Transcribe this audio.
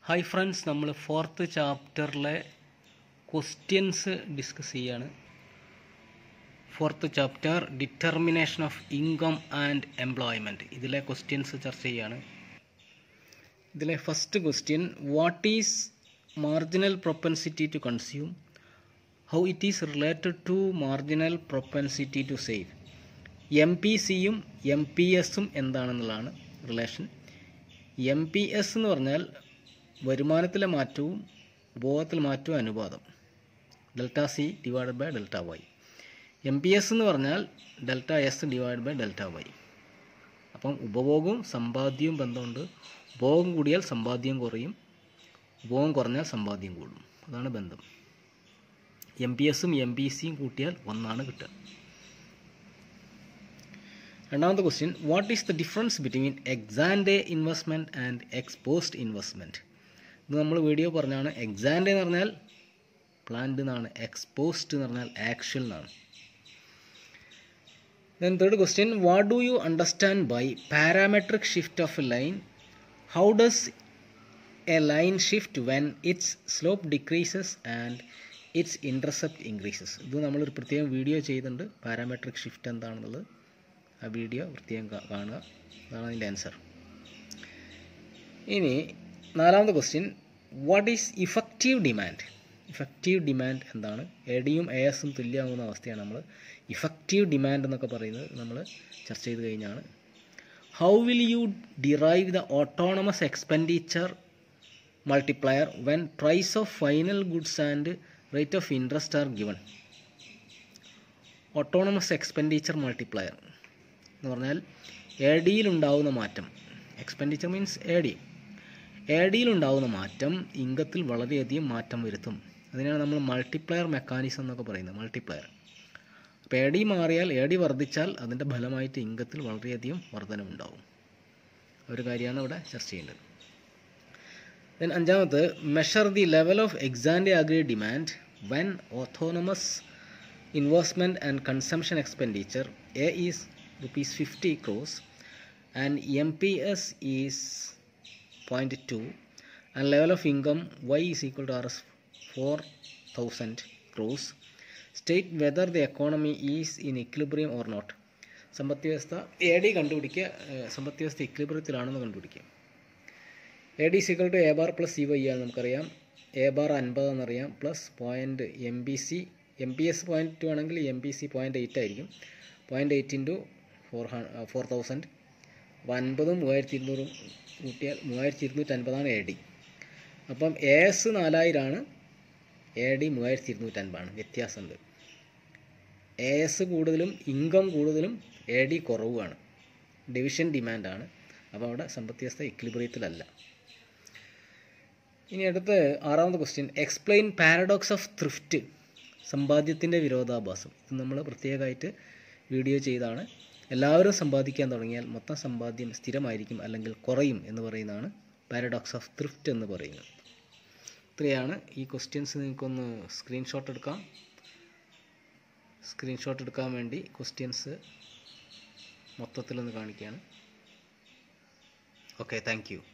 hi friends നമ്മൾ ഫോർത്ത് ചാപ്റ്ററിലെ ക്വസ്റ്റ്യൻസ് ഡിസ്കസ് ചെയ്യാണ് fourth chapter determination of income and employment ഇതിലെ ക്വസ്റ്റ്യൻസ് ചർച്ച ചെയ്യാണ് ഇതിലെ first question what is marginal propensity to consume how it is related to marginal propensity to save M P സിയും M P എസും എന്താണെന്നുള്ളതാണ് relation M P S എന്ന് പറഞ്ഞാൽ വരുമാനത്തിലെ മാറ്റവും ഉപഭോഗത്തിൽ മാറ്റവും അനുപാതം delta C divide by delta Y M P S എന്ന് പറഞ്ഞാൽ delta S divide by delta Y അപ്പം ഉപഭോഗവും സമ്പാദ്യവും ബന്ധമുണ്ട് ഉപഭോഗം കൂടിയാൽ സമ്പാദ്യം കുറയും ഉപഭോഗം കുറഞ്ഞാൽ സമ്പാദ്യം കൂടും അതാണ് ബന്ധം എം പി എസും എം പി സിയും കൂട്ടിയാൽ ഒന്നാണ് കിട്ടുക രണ്ടാമത്തെ question what is the difference between ex ante investment and ex post investment ഇത് നമ്മൾ വീഡിയോ പറഞ്ഞാണ് എക്സാൻഡേ എന്ന് പറഞ്ഞാൽ പ്ലാൻഡ് എന്നാണ് എക്സ്പോസ്റ്റ് എന്ന് പറഞ്ഞാൽ ആക്ഷൻ എന്നാണ് then third question what do you understand by parametric shift of a line how does a line shift when its slope decreases and its intercept increases ഇത് നമ്മളൊരു പ്രത്യേകം വീഡിയോ ചെയ്തിട്ടുണ്ട് പാരാമെട്രിക് ഷിഫ്റ്റ് എന്താണെന്നുള്ളത് ആ video പ്രത്യേകം കാണുക അതാണ് അതിൻ്റെ ആൻസർ ഇനി നാലാമത്തെ question what is effective demand effective demand എന്താണ് എ ഡിയും എ എസും തുല്യമാകുന്ന അവസ്ഥയാണ് നമ്മൾ ഇഫക്റ്റീവ് ഡിമാൻഡ് എന്നൊക്കെ പറയുന്നത് നമ്മൾ ചർച്ച ചെയ്ത് കഴിഞ്ഞാണ് how will you derive the autonomous expenditure multiplier when price of final goods and rate of interest are given autonomous expenditure multiplier എന്ന് പറഞ്ഞാൽ എ ഡിയിലുണ്ടാവുന്ന മാറ്റം expenditure means A D A ഡിയിലുണ്ടാവുന്ന മാറ്റം ഇംഗത്തിൽ വളരെയധികം മാറ്റം വരുത്തും അതിനാണ് നമ്മൾ മൾട്ടിപ്ലയർ മെക്കാനിസം എന്നൊക്കെ പറയുന്നത് മൾട്ടിപ്ലയർ അപ്പോൾ എ ഡി മാറിയാൽ എ ഡി വർദ്ധിച്ചാൽ അതിൻ്റെ ഫലമായിട്ട് ഇംഗത്തിൽ വളരെയധികം വർധനമുണ്ടാവും ഒരു കാര്യമാണ് ഇവിടെ ചർച്ച ചെയ്യേണ്ടത് ദെൻ അഞ്ചാമത് measure the level of ex ante aggregate demand when autonomous investment and consumption expenditure A is rupees 50 crores and MPS is 0.2 and level of income Y is equal to RS 4000 crores state whether the economy is in equilibrium or not സമ്പത്ത് വ്യവസ്ഥ A D കണ്ടുപിടിക്കുക സമ്പത്ത് വ്യവസ്ഥ ഇക്ലിബ്രിയത്തിലാണെന്ന് കണ്ടുപിടിക്കുക A D equal to A bar plus C Y ആണ് നമുക്കറിയാം A bar അൻപതെന്നറിയാം plus point M B C M P S point two ആണെങ്കിൽ M P C point eight ആയിരിക്കും point eight into four four thousand അപ്പോൾ അൻപതും മൂവായിരത്തി ഇരുന്നൂറും കൂട്ടിയാൽ മൂവായിരത്തി ഇരുന്നൂറ്റി അൻപതാണ് എ ഡി അപ്പം എ എസ് നാലായിരമാണ് എ ഡി മൂവായിരത്തി ഇരുന്നൂറ്റൻപതാണ് വ്യത്യാസമുണ്ട് എ എസ് കൂടുതലും ഇൻകം കൂടുതലും എ ഡി കുറവുമാണ് ഡിവിഷൻ ഡിമാൻഡാണ് അപ്പോൾ അവിടെ സമ്പത്ത് വ്യവസ്ഥ ഇക്ലിബ്രിയത്തിലല്ല ഇനി അടുത്ത് ആറാമത്തെ question explain paradox of thrift സമ്പാദ്യത്തിൻ്റെ വിരോധാഭാസം ഇത് നമ്മൾ പ്രത്യേകമായിട്ട് വീഡിയോ ചെയ്താണ് എല്ലാവരും സമ്പാദിക്കാൻ തുടങ്ങിയാൽ മൊത്തം സമ്പാദ്യം സ്ഥിരമായിരിക്കും അല്ലെങ്കിൽ കുറയും എന്ന് പറയുന്നതാണ് പാരഡോക്സ് ഓഫ് ത്രിഫ്റ്റ് എന്ന് പറയുന്നത് ഇത്രയാണ് ഈ ക്വസ്റ്റ്യൻസ് നിങ്ങൾക്കൊന്ന് സ്ക്രീൻഷോട്ട് എടുക്കാം സ്ക്രീൻഷോട്ട് എടുക്കാൻ വേണ്ടി ക്വസ്റ്റ്യൻസ് മൊത്തത്തിലൊന്ന് കാണിക്കുകയാണ് ഓക്കെ താങ്ക്